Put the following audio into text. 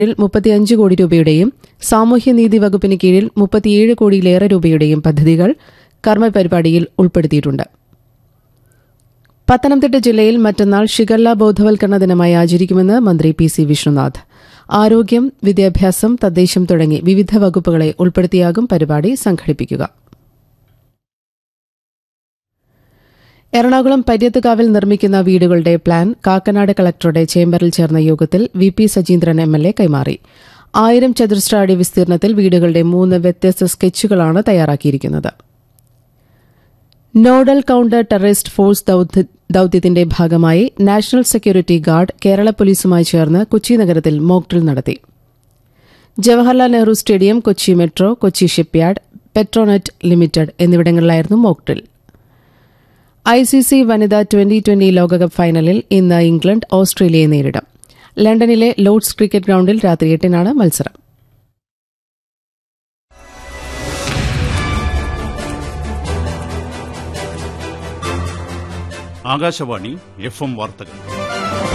കീഴിൽ മുപ്പത്തിയഞ്ച് കോടി രൂപയുടെയും സാമൂഹ്യനീതി വകുപ്പിന് കീഴിൽ മുപ്പത്തിയേഴ് കോടിയിലേറെ രൂപയുടെയും പദ്ധതികൾ കർമ്മ പരിപാടിയിൽ ഉൾപ്പെടുത്തിയിട്ടുണ്ട് പത്തനംതിട്ട ജില്ലയിൽ മറ്റന്നാൾ ഷിഗല്ല ബോധവൽക്കരണ ദിനമായി ആചരിക്കുമെന്ന് മന്ത്രി പി സി വിഷ്ണുനാഥ് ആരോഗ്യം വിദ്യാഭ്യാസം തദ്ദേശം തുടങ്ങി വിവിധ വകുപ്പുകളെ ഉൾപ്പെടുത്തിയാകും പരിപാടി സംഘടിപ്പിക്കുക എറണാകുളം പര്യത്തുകാവിൽ നിർമ്മിക്കുന്ന വീടുകളുടെ പ്ലാൻ കാക്കനാട് കളക്ടറുടെ ചേംബറിൽ ചേർന്ന യോഗത്തിൽ V P Sajeendran M L A കൈമാറി ആയിരം ചതുരശ്ര അടി വിസ്തീർണത്തിൽ വീടുകളുടെ മൂന്ന് വ്യത്യസ്ത സ്കെച്ചുകളാണ് തയ്യാറാക്കിയിരിക്കുന്നത് നോഡൽ കൌണ്ടർ ടെററിസ്റ്റ് ഫോഴ്സ് ദൌത്യ- ദൌത്യത്തിന്റെ ഭാഗമായി നാഷണൽ സെക്യൂരിറ്റി ഗാർഡ് കേരള പോലീസുമായി ചേർന്ന് കൊച്ചി നഗരത്തിൽ മോക്ഡ്രിൽ നടത്തി Jawaharlal Nehru stadium Kochi metro Kochi shipyard Petronet limited എന്നിവിടങ്ങളിലായിരുന്നു മോക്ഡ്രിൽ ഐ സി സി വനിതാ ട്വന്റി ട്വന്റി ലോകകപ്പ് ഫൈനലിൽ ഇന്ന് ഇംഗ്ലണ്ട് ഓസ്ട്രേലിയയെ നേരിടും ലണ്ടനിലെ ലോർഡ്സ് ക്രിക്കറ്റ് ഗ്രൌണ്ടിൽ രാത്രി എട്ടിനാണ് മത്സരം ആകാശവാണി എഫ് എം വാർത്തകൾ